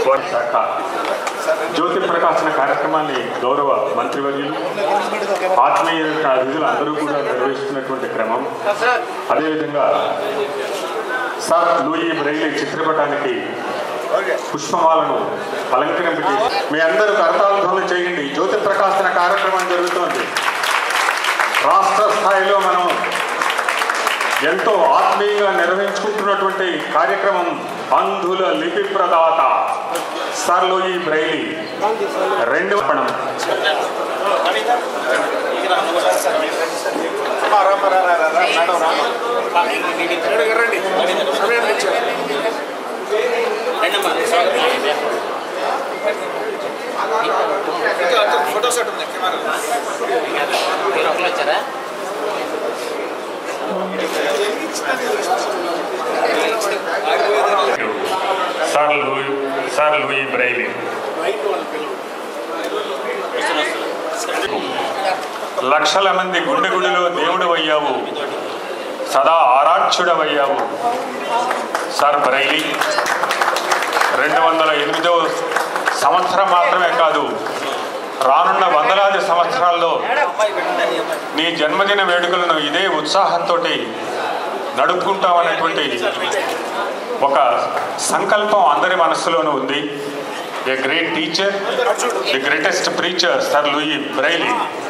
వారి శాఖ జ్యోతి ప్రకాశన కార్యక్రమాన్ని గౌరవ మంత్రివర్యులు ఆత్మీయ అతిథులు అందరూ కూడా నిర్వహిస్తున్నటువంటి క్రమం అదేవిధంగా సార్ లూయి బ్రైలీ చిత్రపటానికి పుష్పమాలను అలంకరింపజేసి మీ అందరూ కరతాళధ్వనులు చేయండి జ్యోతి ప్రకాశన కార్యక్రమం జరుగుతోంది రాష్ట్ర స్థాయిలో మనం ఎంతో ఆత్మీయంగా నిర్వహించుకుంటున్నటువంటి కార్యక్రమం అంధుల లిపి ప్రదాత సర్ లూయి బ్రైలీ రెండు పణం వచ్చారా sir Louis sir Louis Braille లక్షల మంది గుండె గుడిలో దేవుడు అయ్యావు సదా ఆరాధ్యుడవయ్యావు సార్ బ్రైలీ రెండు వందల ఎనిమిదవ సంవత్సరం మాత్రమే కాదు రానున్న వందలాది సంవత్సరాల్లో నీ జన్మదిన వేడుకలను ఇదే ఉత్సాహంతో నడుపుకుంటామనేటువంటి ఒక సంకల్పం అందరి మనస్సులోనూ ఉంది a great teacher the greatest preacher sir Louis Braille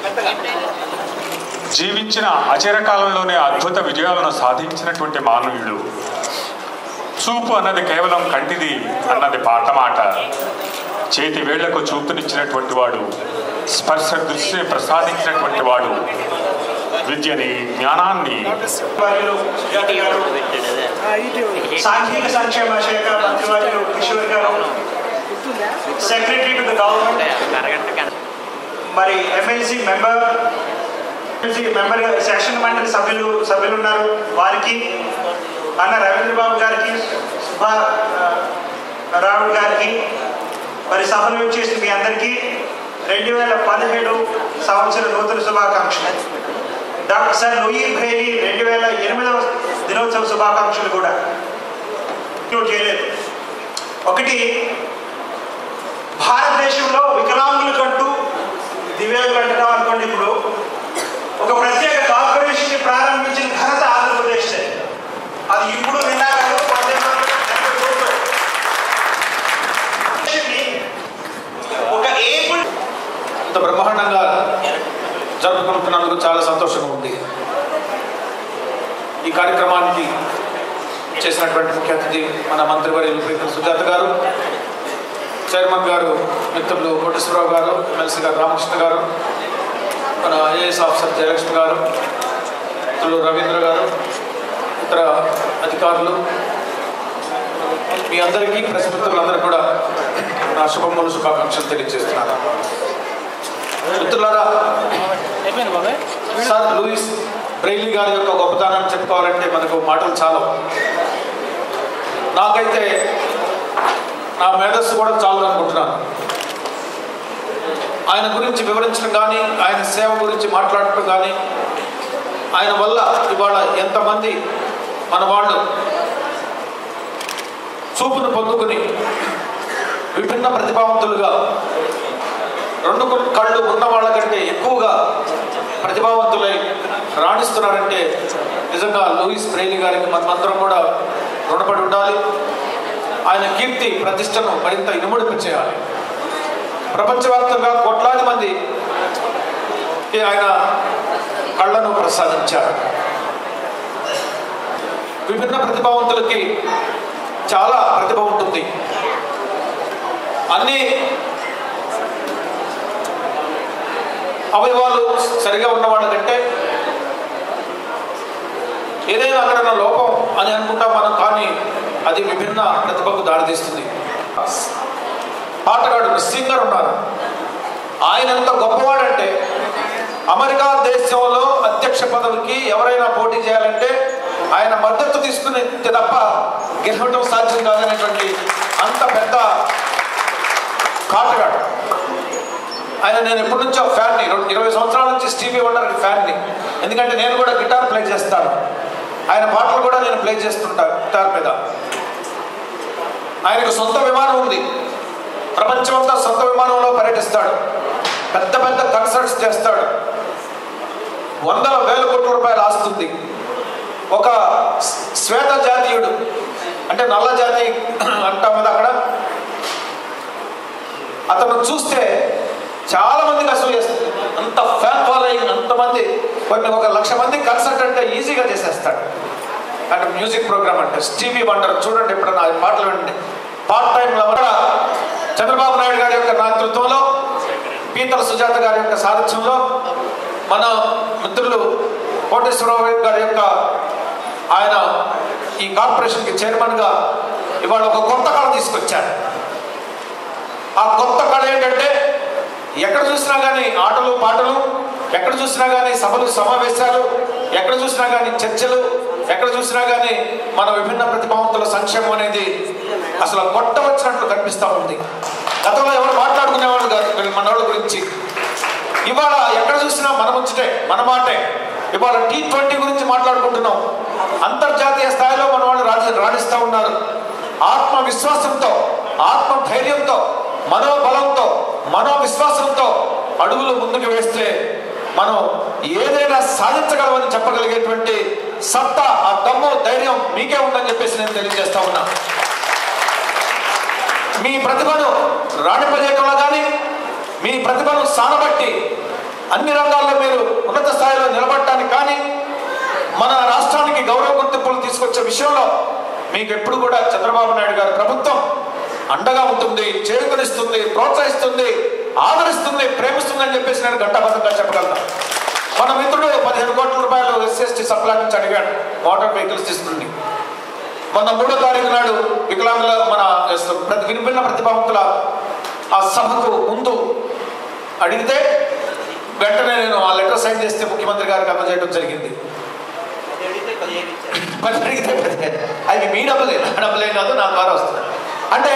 జీవించిన అచిరకాలంలోనే అద్భుత విజయాలను సాధించినటువంటి మానవుడు చూపు అన్నది కేవలం కంటిది అన్నది పాట మాట చేతి వేళ్లకు చూపునిచ్చినటువంటి వాడు స్పర్శ దృష్టిని ప్రసాదించినటువంటి వాడు విద్యని జ్ఞానాన్ని వారిలో సుజాత గారు సాంఘిక సంక్షేమ శాఖ మంత్రివర్యులు కిషోర్ గారు సెక్రటరీ టు ద గవర్నమెంట్ అరగంట మరి MLC member MLC member section మండలి సభ్యులు సభ్యులు ఉన్నారు వారికి అన్న రవీంద్ర బాబు గారికి సుభా ఆ, రావుడ్ గారికి మరి సభను చేసిన మీ అందరికీ రెండు వేల పదిహేడు సంవత్సర నూతన శుభాకాంక్షలు డాక్టర్ సార్ లూయి భైలీ రెండు వేల ఎనిమిదవ దినోత్సవ శుభాకాంక్షలు కూడా ఇంక్లూడ్ చేయలేదు ఒకటి భారతదేశంలో వికలాంగులకంటూ దివ్యాంగులు అంటున్నాం అనుకోండి ఇప్పుడు ఒక ప్రత్యేక కార్పొరేషన్ ప్రారంభించిన ఘనత ఆంధ్రప్రదేశ్ అది ఇప్పుడు నిన్నా కాదు పద్దెనిమిది వందల ఎనభై మూడులో. ఒక ఏబుల్ ఇంత బ్రహ్మాండంగా జరుపుకుంటున్నందుకు చాలా సంతోషంగా ఉంది ఈ కార్యక్రమానికి చేసినటువంటి ముఖ్య అతిథి మన మంత్రివర్యులు ప్రీతం సుజాత గారు చైర్మన్ గారు మిత్రులు కోటేశ్వరరావు గారు ఎమ్మెల్సీ గారు రామకృష్ణ గారు మన ఐఏఎస్ ఆఫీసర్ జయలక్ష్మి గారు మిత్రులు రవీంద్ర గారు ఇతర అధికారులు మీ అందరికీ ప్రెస్ మిత్రులందరికీ కూడా నా శుభములు శుభాకాంక్షలు తెలియజేస్తున్నాను మిత్రులారా సార్ లూయిస్ బ్రెయిలీ గారి యొక్క గొప్పతనాన్ని చెప్పుకోవాలంటే మనకు మాటలు చాలా నాకైతే నా మేధస్సు కూడా చాలు అనుకుంటున్నాను ఆయన గురించి వివరించడం కానీ ఆయన సేవ గురించి మాట్లాడటం కానీ ఆయన వల్ల ఇవాళ ఎంతమంది మన వాళ్ళు చూపును పొందుకుని విభిన్న ప్రతిభావంతులుగా రెండు కళ్ళు ఉన్న వాళ్ళకంటే ఎక్కువగా ప్రతిభావంతులై రాణిస్తున్నారంటే నిజంగా లూయిస్ బ్రెయిలీ గారికి మనమందరం కూడా రుణపడి ఉండాలి ఆయన కీర్తి ప్రతిష్టను మరింత ఇనుముడిపి చేయాలి ప్రపంచవ్యాప్తంగా కోట్లాది మంది ఆయన కళ్ళను ప్రసాదించారు విభిన్న ప్రతిభావంతులకి చాలా ప్రతిభ ఉంటుంది అన్ని అవయవాలు సరిగా ఉన్న వాళ్ళకంటే ఏదైనా అక్కడ లోపం అని అనుకుంటాం మనం కానీ అది విభిన్న ప్రతిభకు దారితీస్తుంది పాటగాడు సింగర్ ఉన్నారు ఆయన ఎంత గొప్పవాడంటే అమెరికా దేశంలో అధ్యక్ష పదవికి ఎవరైనా పోటీ చేయాలంటే ఆయన మద్దతు తీసుకుని తప్ప గెలవటం సాధ్యం కాదనేటువంటి అంత పెద్ద కాటగాడు ఆయన నేను ఎప్పటి నుంచో ఫ్యాన్ని రెండు ఇరవై సంవత్సరాల నుంచి స్టీవీ వండర్ ఫ్యాన్ని ఎందుకంటే నేను కూడా గిటార్ ప్లే చేస్తాను ఆయన పాటలు కూడా నేను ప్లే చేస్తుంటా గిటార్ మీద ఆయనకు సొంత విమానం ఉంది ప్రపంచమంతా సొంత విమానంలో పర్యటిస్తాడు పెద్ద పెద్ద కన్సర్ట్స్ చేస్తాడు వందల వేల కోట్ల రూపాయలు ఆస్తుంది ఒక శ్వేత జాతీయుడు అంటే నల్ల జాతి అంటాం కదా అక్కడ అతను చూస్తే చాలా మందికి అసూయేస్తుంది అంత ఫ్యాన్ ఫాలోయింగ్ అంతమంది కొన్ని ఒక లక్ష మంది కన్సర్ట్ అంటే ఈజీగా చేసేస్తాడు అంటే మ్యూజిక్ ప్రోగ్రామ్ అంటే స్టీవీ వండర్ చూడండి ఎప్పుడన్నా ఆ పాటలు వినండి పార్ట్ టైంలో కూడా చంద్రబాబు నాయుడు గారి యొక్క నేతృత్వంలో పీతల సుజాత గారి యొక్క సారథ్యంలో మన మిత్రులు కోటేశ్వరరావు గారి యొక్క ఆయన ఈ కార్పొరేషన్కి చైర్మన్గా ఇవాళ ఒక కొత్త కళ తీసుకొచ్చారు ఆ కొత్త కళ ఏంటంటే ఎక్కడ చూసినా కానీ ఆటలు పాటలు ఎక్కడ చూసినా కానీ సభలు సమావేశాలు ఎక్కడ చూసినా కానీ చర్చలు ఎక్కడ చూసినా కానీ మన విభిన్న ప్రతిభావంతుల సంక్షేమం అనేది అసలు కొట్టవచ్చినట్లు కనిపిస్తూ ఉంది గతంలో ఎవరు మాట్లాడుకునేవాళ్ళు కాదు వీళ్ళ మన వాళ్ళ గురించి ఇవాళ ఎక్కడ చూసినా మన ముచ్చటే మన మాటే ఇవాళ టీ ట్వంటీ గురించి మాట్లాడుకుంటున్నాం అంతర్జాతీయ స్థాయిలో మన వాళ్ళు రాజ రాణిస్తూ ఉన్నారు ఆత్మవిశ్వాసంతో ఆత్మ ధైర్యంతో మనోబలంతో మనోవిశ్వాసంతో అడుగులు ముందుకు వేస్తే మనం ఏదైనా సాధించగలమని చెప్పగలిగేటువంటి సత్తా ఆ దమ్ము ధైర్యం మీకే ఉందని చెప్పేసి నేను తెలియజేస్తా ఉన్నా మీ ప్రతిభను రాణింపజేయడంలో కానీ మీ ప్రతిభను సానబట్టి అన్ని రంగాల్లో మీరు ఉన్నత స్థాయిలో నిలబడటానికి కానీ మన రాష్ట్రానికి గౌరవ గుర్తింపులు తీసుకొచ్చే విషయంలో మీకు ఎప్పుడు కూడా చంద్రబాబు నాయుడు గారి ప్రభుత్వం అండగా ఉంటుంది చేరుకనిస్తుంది ప్రోత్సహిస్తుంది ఆదరిస్తుంది ప్రేమిస్తుంది అని చెప్పేసి నేను ఘంటాబద్ధంగా చెప్పగలను మన మిత్రుడు పదిహేను కోట్ల రూపాయలు ఎస్సీ ఎస్టీ సప్లా నుంచి అడిగాడు మోటార్ వెహికల్స్ తీసుకుని మొన్న మూడో తారీఖు నాడు వికలాంగుల మన ప్రతి విభిన్న ప్రతిభావంతుల ఆ సభకు ముందు అడిగితే వెంటనే నేను ఆ లెటర్ సైన్ చేస్తే ముఖ్యమంత్రి గారికి అందజేయడం జరిగింది మరి అడిగితే పదిహేను. అది మీ డబ్బులే నా డబ్బులే కాదు నా ద్వారా వస్తుంది అంటే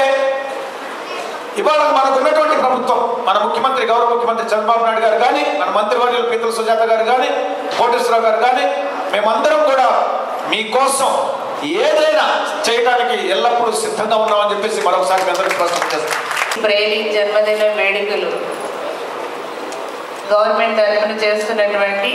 ఇవాళ మనకు ఉన్నటువంటి ప్రభుత్వం మన ముఖ్యమంత్రి గౌరవ ముఖ్యమంత్రి చంద్రబాబు నాయుడు గారు కానీ మన మంత్రివర్యులు పీతల సుజాత గారు కానీ కోటేశ్వరరావు గారు కానీ మేమందరం కూడా మీకోసం ఏదైనా చేయడానికి ఎల్లప్పుడూ సిద్ధంగా ఉన్నామని చెప్పేసి మరొకసారి మీ అందరికీ ప్రశ్న చేస్తాం బ్రెయిలీ జన్మదిన వేడుకలు గవర్నమెంట్ తరఫున చేస్తున్నటువంటి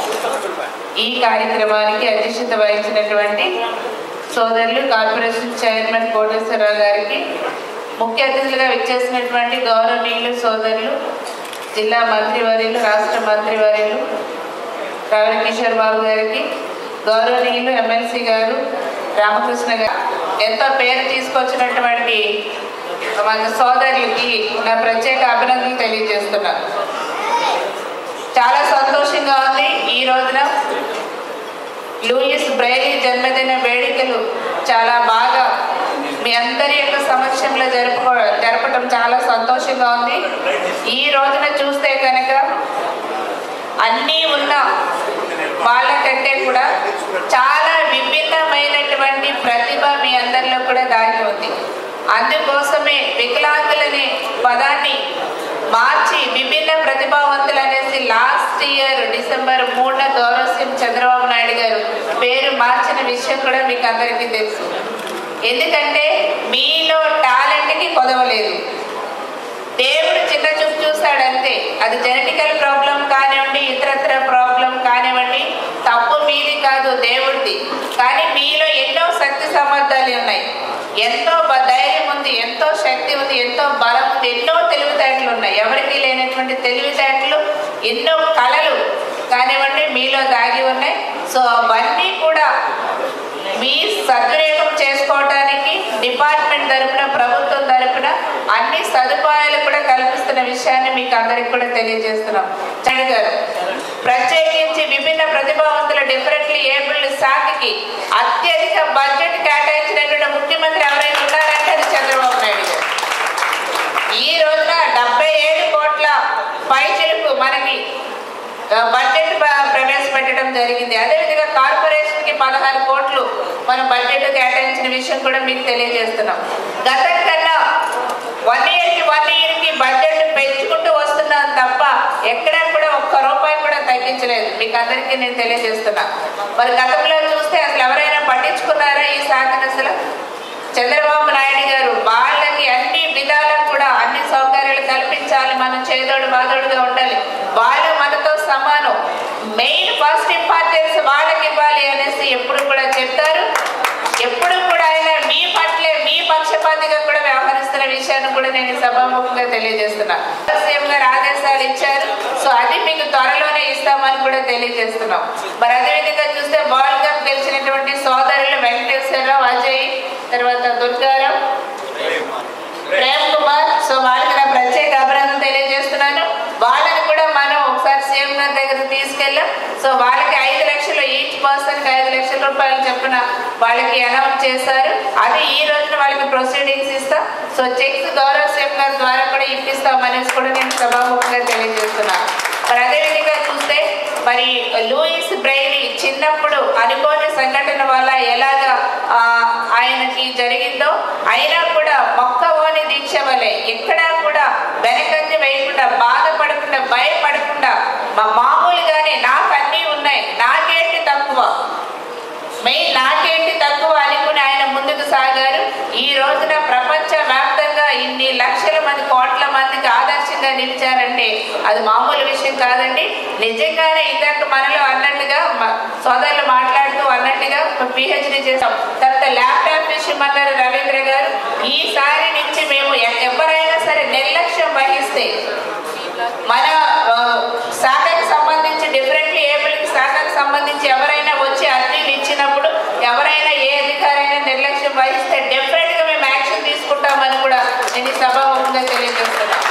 ఈ కార్యక్రమానికి అధ్యక్షత వహించినటువంటి సోదరులు కార్పొరేషన్ చైర్మన్ కోటేశ్వరరావు గారికి ముఖ్య అతిథులుగా విచ్చేసినటువంటి గౌరవనీయులు సోదరులు జిల్లా మంత్రివర్యులు రాష్ట్ర మంత్రివర్యులు రవి కిషోర్ బాబు గారికి గౌరవనీయులు ఎమ్మెల్సీ గారు రామకృష్ణ గారు ఎంతో పేరు తీసుకొచ్చినటువంటి మన సోదరులకి నా ప్రత్యేక అభినందనలు తెలియజేస్తున్నాను చాలా సంతోషంగా ఉంది ఈ రోజున లూయిస్ బ్రైలీ జన్మదిన వేడుకలు చాలా బాగా మీ అందరి యొక్క సమక్షంలో జరుపుకో జరపడం చాలా సంతోషంగా ఉంది ఈ రోజున చూస్తే కనుక అన్నీ ఉన్న వాళ్ళకంటే కూడా చాలా విభిన్నమైనటువంటి ప్రతిభ మీ అందరిలో కూడా దాగి ఉంది అందుకోసమే వికలాంగులనే పదాన్ని మార్చి విభిన్న ప్రతిభావంతులు అనేసి లాస్ట్ ఇయర్ డిసెంబర్ మూడున గౌరవ శ్రీ చంద్రబాబు నాయుడు గారు పేరు మార్చిన విషయం కూడా మీకు అందరికీ తెలుసు ఎందుకంటే మీలో టాలెంట్కి కొదవలేదు దేవుడు చిన్న చూపు చూస్తాడు అంతే అది జెనెటికల్ ప్రాబ్లం కానివ్వండి ఇతరత్ర ప్రాబ్లం కానివ్వండి తప్పు మీది కాదు దేవుడిది కానీ మీలో ఎన్నో శక్తి సామర్థ్యాలు ఉన్నాయి ఎంతో బ- ధైర్యం ఉంది ఎంతో శక్తి ఉంది ఎంతో బలం ఉంది ఎన్నో తెలివితేటలు ఉన్నాయి ఎవరికి లేనటువంటి తెలివితేటలు ఎన్నో కళలు కానివ్వండి మీలో దాగి ఉన్నాయి సో అవన్నీ కూడా మీ సద్వినియోగం చేసుకోవడానికి డిపార్ట్మెంట్ తరపున ప్రభుత్వం తరపున అన్ని సదుపాయాలు కూడా కల్పిస్తున్న విషయాన్ని మీకు అందరికి కూడా తెలియజేస్తున్నాం చండి గారు ప్రత్యేకించి విభిన్న ప్రతిభావంతుల డిఫరెంట్లీ ఏబుల్డ్ శాఖకి అత్యధిక బడ్జెట్ కేటాయించినటువంటి ముఖ్యమంత్రి ఎవరైనా ఉన్నారంటే అది చంద్రబాబు నాయుడు గారు ఈ రోజున డెబ్బై ఏడు కోట్ల పైచిలుకు మనకి ఆ, బడ్జెట్ ప- ప్రవేశపెట్టడం జరిగింది అదేవిధంగా కార్పొరేషన్ కి పదహారు కోట్లు మనం బడ్జెట్ కేటాయించిన విషయం కూడా మీకు తెలియజేస్తున్నాం గతం కన్నా వన్ ఇయర్ కి వన్ ఇయర్ కి బడ్జెట్ పెంచుకుంటూ వస్తున్నాం తప్ప ఎక్కడా కూడా ఒక్క రూపాయి కూడా తగ్గించలేదు మీకు అందరికీ నేను తెలియజేస్తున్నా మరి గతంలో చూస్తే అసలు ఎవరైనా పట్టించుకున్నారా ఈ శాఖను అసలు చంద్రబాబు నాయుడు గారు వాళ్ళకి అన్ని విధాలకు కూడా అన్ని కూడా నేను సభాముఖంగా తెలియజేస్తున్నా సీఎం గారు ఆదేశాలు ఇచ్చారు సో అది మీకు త్వరలోనే ఇస్తామని కూడా తెలియజేస్తున్నాం మరి అదేవిధంగా చూస్తే వరల్డ్ కప్ గెలిచినటువంటి సోదరులు వెంకటేశ్వరరావు అజయ్ తర్వాత దుర్గారావు ప్రేమ్ కుమార్ సో వాళ్ళకి నా ప్రత్యేక అభినందన తెలియజేస్తున్నాను వాళ్ళని కూడా మనం ఒకసారి సీఎం గారి దగ్గర తీసుకెళ్ళాం సో వాళ్ళకి ఐదు లక్షలు ఈచ్ పర్సన్ కి ఐదు లక్షల రూపాయలు చెప్పిన వాళ్ళకి అనౌన్స్ చేశారు అది ఈ రోజున వాళ్ళకి ప్రొసీడింగ్స్ ఇస్తాం సో చెక్స్ గౌరవ సీఎం గారి ద్వారా కూడా ఇప్పిస్తాం అనేసి కూడా నేను సభాముఖంగా తెలియజేస్తున్నాను మరి అదేవిధంగా చూస్తే మరి లూయిస్ బ్రైలీ చిన్నప్పుడు అనుకోని సంఘటన వల్ల ఎలాగ ఆ, ఆయనకి జరిగిందో అయినా కూడా మొక్కవోని దీక్ష వలె ఎక్కడా కూడా వెనకంజ వేయకుండా బాధపడకుండా భయపడకుండా మా మామూలుగానే నాకు అన్నీ ఉన్నాయి నాకేంటి తక్కువ మెయిన్ నాకేంటి తక్కువ అనుకుని ఆయన ముందుకు సాగారు ఈ రోజున ప్రపంచ వ్యాప్తంగా ఇన్ని లక్షల మంది కోట్ల మందికి ఆదర్శంగా నిలిచారంటే అది మామూలు విషయం కాదండి నిజంగానే ఇందాక మనలో అన్నట్టుగా మ- సోదరులు మాట్లాడుతూ అన్నట్టుగా పిహెచ్డి చేసాం తర్వాత ల్యాప్టాప్ విషయం అన్నారు రవీంద్ర గారు ఈసారి నుంచి మేము ఎ- ఎవరైనా సరే నిర్లక్ష్యం వహిస్తే మన ఆ, శాఖకు సంబంధించి డిఫరెంట్లీ ఏబుల్ శాఖకు సంబంధించి ఎవరైనా వచ్చి అర్జీలు ఇచ్చినప్పుడు ఎవరైనా ఏ అధికారైనా నిర్లక్ష్యం వహిస్తే డెఫినెట్ గా మేము యాక్షన్ తీసుకుంటామని కూడా నేను ఈ సభాముఖంగా తెలియజేస్తున్నాను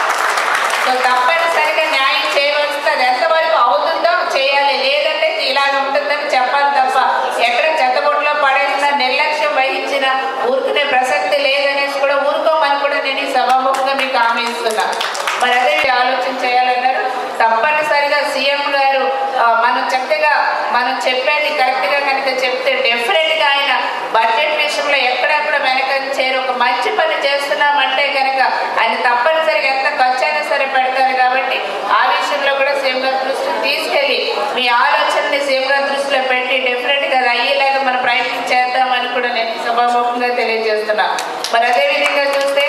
సో తప్పనిసరిగా న్యాయం చేయవలసింది అది ఎంతవరకు అవుతుందో చేయాలి లేదంటే ఇలాగ ఉంటుందని చెప్పాలి తప్ప ఎక్కడ చెత్తగొట్టులో పడేసిన నిర్లక్ష్యం వహించిన ఊరుకునే ప్రసక్తి లేదనేసి కూడా ఊరుకోమని కూడా నేను ఈ సభాముఖంగా మీకు హామీ ఇస్తున్నా మరి అదే ఆలోచన చేయాలన్నారు తప్పనిసరిగా సీఎం గారు ఆ, మనం చక్కగా మనం చెప్పేది కరెక్ట్ గా కనుక చెప్తే డెఫినెట్ గా ఆయన బడ్జెట్ విషయంలో ఎక్కడెక్కడ వెనకంచేరు ఒక మంచి పని చేస్తున్నామంటే కనుక ఆయన తప్పనిసరిగా ఎంత ఖర్చు అయినా సరే పెడతారు కాబట్టి ఆ విషయంలో కూడా సీఎం గారి దృష్టికి తీసుకెళ్ళి మీ ఆలోచనని సీఎం గారి దృష్టిలో పెట్టి డెఫినెట్ గా అది అయ్యేలాగా మనం ప్రయత్నం చేద్దామని కూడా నేను సభాముఖంగా తెలియజేస్తున్నా మరి అదే విధంగా చూస్తే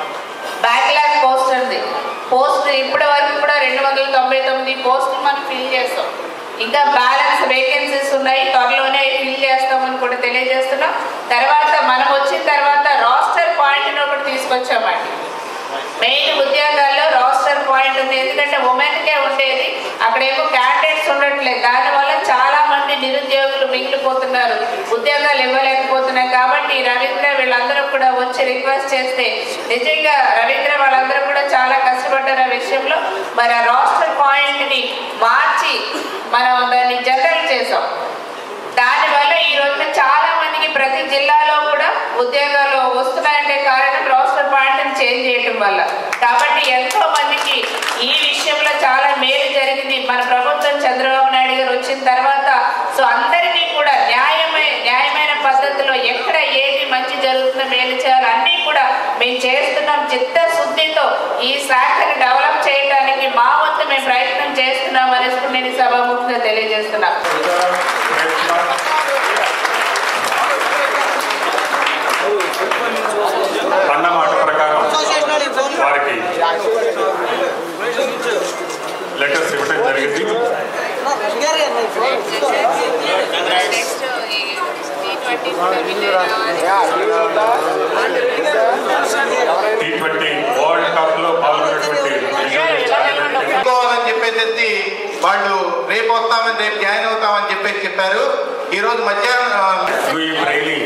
బ్యాక్లాగ్ పోస్ట్ ఉంది పోస్ట్ ఇప్పటి వరకు కూడా రెండు వందల తొంభై తొమ్మిది పోస్టులు మనం ఫిల్ చేస్తాం ఇంకా బ్యాలెన్స్ వేకెన్సీస్ ఉన్నాయి త్వరలోనే ఫిల్ చేస్తామని కూడా తెలియజేస్తున్నాం తర్వాత మనం వచ్చిన తర్వాత రాస్టర్ పాయింట్ ఒకటి తీసుకొచ్చామండి మెయిన్ ఉద్యోగాల్లో రాస్టర్ పాయింట్ ఉంది ఎందుకంటే ఉమెన్ కే ఉండేది అక్కడేమో క్యాండిడేట్స్ ఉండట్లేదు దానివల్ల చాలా మంది నిరుద్యోగులు మిగిలిపోతున్నారు ఉద్యోగాలు ఇవ్వలేకపోతున్నాయి కాబట్టి రవీంద్ర వీళ్ళందరూ కూడా వచ్చి రిక్వెస్ట్ చేస్తే నిజంగా రవీంద్ర వాళ్ళందరూ కూడా చాలా కష్టపడ్డారు ఆ విషయంలో మరి ఆ రాస్టర్ పాయింట్ ని మార్చి మనం దాన్ని జనరల్ చేసాం దానివల్ల ఈ రోజున చాలా మందికి ప్రతి జిల్లాలో కూడా ఉద్యోగాలు వస్తున్నాయంటే కారణం రోస్టర్ పాయింట్ చేంజ్ చేయడం వల్ల కాబట్టి ఎంతో మందికి ఈ విషయంలో చాలా మేలు జరిగింది మన ప్రభుత్వం చంద్రబాబు నాయుడు గారు వచ్చిన తర్వాత సో అందరికీ కూడా న్యాయమైన న్యాయమైన పద్ధతిలో ఎక్కడ ఏది మంచి జరుగుతుందో మేలు చేయాలో అన్నీ కూడా మేము చేస్తున్నాం చిత్తశుద్ధితో ఈ శాఖని డెవలప్ చేయడానికి మా వంతు మేము ప్రయత్నం చేస్తున్నాం అనేసి కూడా నేను ఈ సభాముఖంగా తెలియజేస్తున్నాను ప్రేమ్ కుమార్ అన్న మాట ప్రకారం వారికి లెటర్స్ ఇవ్వడం జరిగింది టీ ట్వంటీ వరల్డ్ కప్ లో పాల్గొన్నటువంటి విజయ్ చాలామంది తీసుకోవాలని చెప్పేసి వాళ్ళు రేపు వస్తామని రేపు జాయిన్ అవుతామని చెప్పేసి చెప్పారు ఈ రోజు మధ్యాహ్నం లూయి బ్రైలీ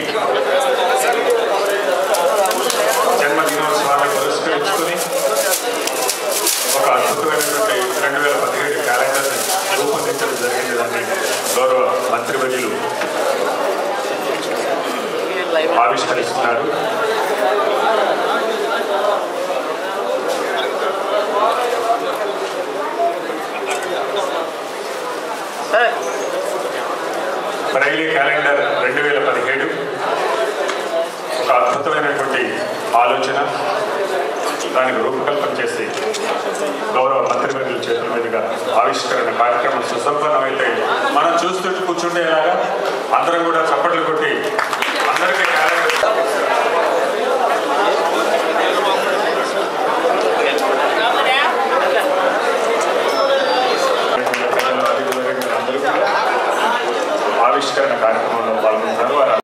జన్మదినోత్సవాన్ని పురస్కరించుకుని ఒక అద్భుతమైనటువంటి రెండు వేల పదిహేడు క్యాలెండర్ని రూపొందించడం జరిగింది దాన్ని గౌరవ మంత్రివర్యులు ఆవిష్కరిస్తున్నారు బ్రైలీ క్యాలెండర్ రెండు వేల పదిహేడు ఒక అద్భుతమైనటువంటి ఆలోచన దానికి రూపకల్పన చేసి గౌరవ మంత్రివర్యుల చేతుల మీదుగా ఆవిష్కరణ కార్యక్రమం సుసంపన్నమైతే మనం చూస్తూ కూర్చుండేలాగా అందరం కూడా చప్పట్లు కొట్టి